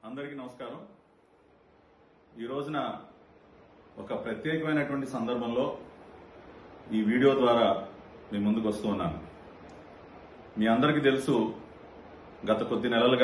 అందరికీ నమస్కారం ఈ రోజున ఒక ప్రత్యేకమైనటువంటి సందర్భంలో ఈ వీడియో ద్వారా మీ ముందుకు వస్తూ ఉన్నాను మీ అందరికీ తెలుసు గత కొద్ది నెలలుగా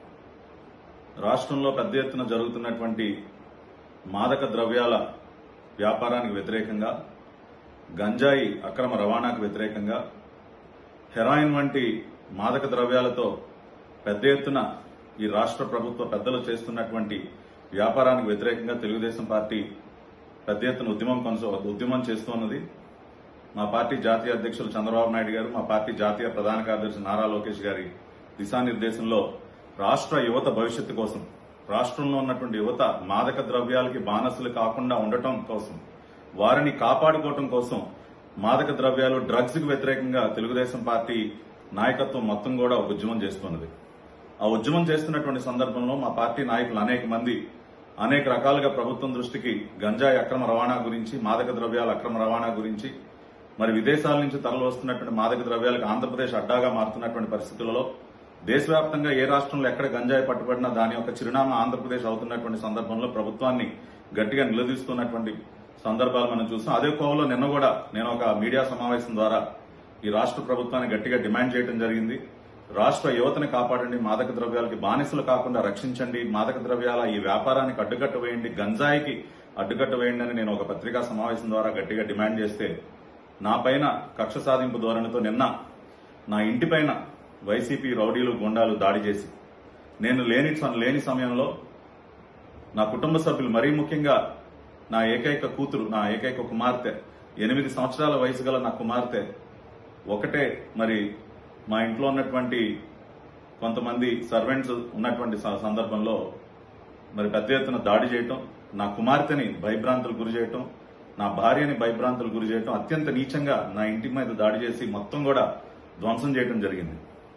రాష్ట్రంలో పెద్ద ఎత్తున జరుగుతున్నటువంటి మాదక ద్రవ్యాల వ్యాపారానికి వ్యతిరేకంగా గంజాయి అక్రమ రవాణాకు వ్యతిరేకంగా హెరాయిన్ వంటి మాదక ద్రవ్యాలతో పెద్ద ఎత్తున ఈ రాష్ట్ర ప్రభుత్వ పెద్దలు చేస్తున్నటువంటి వ్యాపారానికి వ్యతిరేకంగా తెలుగుదేశం పార్టీ పెద్ద ఎత్తున ఉద్యమం కొనసా ఉద్యమం చేస్తున్నది మా పార్టీ జాతీయ అధ్యక్షులు చంద్రబాబు నాయుడు గారు మా పార్టీ జాతీయ ప్రధాన కార్యదర్శి నారా లోకేష్ గారి దిశానిర్దేశంలో రాష్ట్ర యువత భవిష్యత్తు కోసం రాష్ట్రంలో ఉన్నటువంటి యువత మాదక ద్రవ్యాలకి బానసులు కాకుండా ఉండటం కోసం వారిని కాపాడుకోవటం కోసం మాదక ద్రవ్యాలు డ్రగ్స్ కు వ్యతిరేకంగా తెలుగుదేశం పార్టీ నాయకత్వం మొత్తం కూడా ఒక ఉద్యమం చేస్తున్నది ఆ ఉద్యమం చేస్తున్నటువంటి సందర్భంలో మా పార్టీ నాయకులు అనేక మంది అనేక రకాలుగా ప్రభుత్వం దృష్టికి గంజాయి అక్రమ రవాణా గురించి మాదక ద్రవ్యాల అక్రమ రవాణా గురించి మరి విదేశాల నుంచి తరలి వస్తున్నటువంటి మాదక ద్రవ్యాలకు ఆంధ్రప్రదేశ్ అడ్డాగా మారుతున్నటువంటి పరిస్థితులలో దేశవ్యాప్తంగా ఏ రాష్ట్రంలో ఎక్కడ గంజాయి పట్టుబడినా దాని యొక్క చిరునామా ఆంధ్రప్రదేశ్ అవుతున్నటువంటి సందర్భంలో ప్రభుత్వాన్ని గట్టిగా నిలదీస్తున్నటువంటి సందర్భాలు మనం చూస్తాం అదే కోవలో నిన్న కూడా నేను ఒక మీడియా సమావేశం ద్వారా ఈ రాష్ట్ర ప్రభుత్వాన్ని గట్టిగా డిమాండ్ చేయడం జరిగింది రాష్ట్ర యువతని కాపాడండి మాదక ద్రవ్యాలకి బానిసలు కాకుండా రక్షించండి మాదక ద్రవ్యాల ఈ వ్యాపారానికి అడ్డుకట్ట వేయండి గంజాయికి అడ్డుకట్ట వేయండి అని నేను ఒక పత్రికా సమావేశం ద్వారా గట్టిగా డిమాండ్ చేస్తే నా పైన కక్ష సాధింపు ధోరణితో నిన్న నా ఇంటి పైన వైసీపీ రౌడీలు గుండాలు దాడి చేసి నేను లేని లేని సమయంలో నా కుటుంబ సభ్యులు మరీ ముఖ్యంగా నా ఏకైక కూతురు నా ఏకైక కుమార్తె ఎనిమిది సంవత్సరాల వయసు గల నా కుమార్తె ఒకటే మరి మా ఇంట్లో ఉన్నటువంటి కొంతమంది సర్వెంట్స్ ఉన్నటువంటి స- సందర్భంలో మరి పెద్ద ఎత్తున దాడి చేయటం నా కుమార్తెని భయభ్రాంతులు గురి చేయటం నా భార్యని భయభ్రాంతులు గురి చేయటం అత్యంత నీచంగా నా ఇంటి మీద దాడి చేసి మొత్తం కూడా ధ్వంసం చేయటం జరిగింది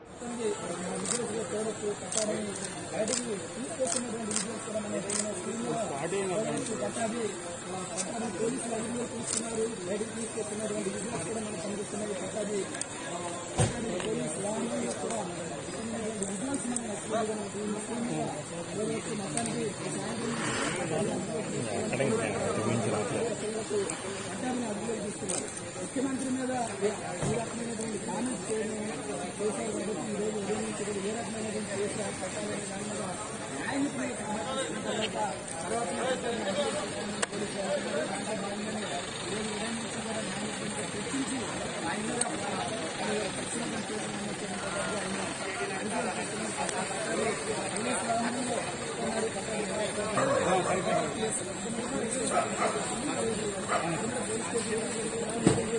ముఖ్యమంత్రి మీద ఈ రకమైనటువంటి కామెంట్స్ చేయడం చేశారు కాబట్టి ఈ రోజు ఉదయం నుంచి కూడా ఏ రకమైనటువంటి చేశారు పెట్టాలనే దాని మీద న్యాయమిత్రులు తర్వాత తర్వాత పోలీసు వారు ఉన్నారు. దాంట్లో భాగంగానే ఈ రోజు ఉదయం నుంచి కూడా న్యాయమిత్రులతో చర్చించి ఆయన మీద అది ఖచ్చితంగా చేయాలని చెప్పిన తర్వాత ఆయన అధికారులు ఖచ్చితంగా పోలీసు వాహనంలో ఉన్నారు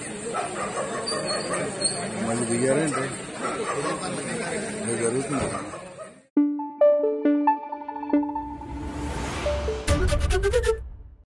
మళ్ళీ దిగారంటే ఇది జరుగుతుంది